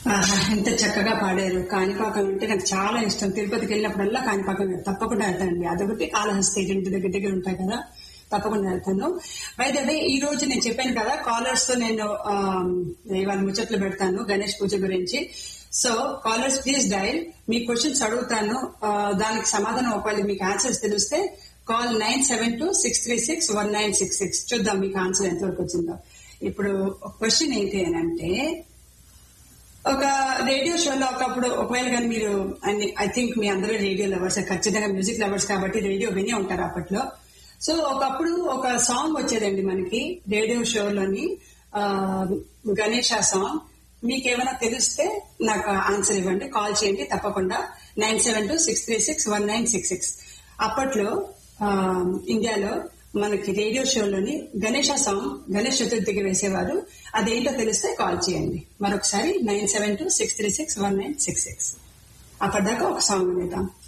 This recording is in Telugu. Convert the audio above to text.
ఆహా, ఎంత చక్కగా పాడారు కాణిపాకం అంటే నాకు చాలా ఇష్టం తిరుపతికి వెళ్ళినప్పుడల్లా కాణిపాకం వెళ్తాను. తప్పకుండా వెళ్తానండి అదొకటి కాళహస్తి ఇంటి దగ్గర దగ్గర ఉంటాయి కదా తప్పకుండా వెళ్తాను అయితే ఈ రోజు నేను చెప్పాను కదా కాలర్స్ తో నేను ఆ, ఇవాళ ముచ్చట్లు పెడతాను గణేష్ పూజ గురించి సో కాలర్స్ ప్లీజ్ డైల్ మీ క్వశ్చన్స్ అడుగుతాను ఆ, దానికి సమాధానం ఒకవేళ మీకు ఆన్సర్స్ తెలిస్తే call nine seven two six three six one nine six six చూద్దాం మీకు ఆన్సర్ ఎంతవరకు వచ్చిందో ఇప్పుడు క్వశ్చన్ ఏంటి అని అంటే ఒక రేడియో షోలో ఒకప్పుడు ఒకవేళ కానీ మీరు ఐ థింక్ మీ అందరూ రేడియో లవర్స్ ఖచ్చితంగా మ్యూజిక్ లవర్స్ కాబట్టి రేడియో విని ఉంటారు అప్పట్లో సో ఒకప్పుడు ఒక సాంగ్ వచ్చేదండి మనకి రేడియో షోలోని ఆ, గణేష్ ఆ సాంగ్ మీకేమైనా తెలిస్తే నాకు ఆన్సర్ ఇవ్వండి కాల్ చేయండి తప్పకుండా nine seven two six three six one nine six six అప్పట్లో ఆ, ఇండియాలో మనకి రేడియో షోలోని గణేష సాంగ్ గణేష్ చతుర్థికి వేసేవారు అదేంటో తెలిస్తే కాల్ చేయండి మరొకసారి nine seven two six three six one nine six six అప్పటిదాకా ఒక సాంగ్ వినేద్దాం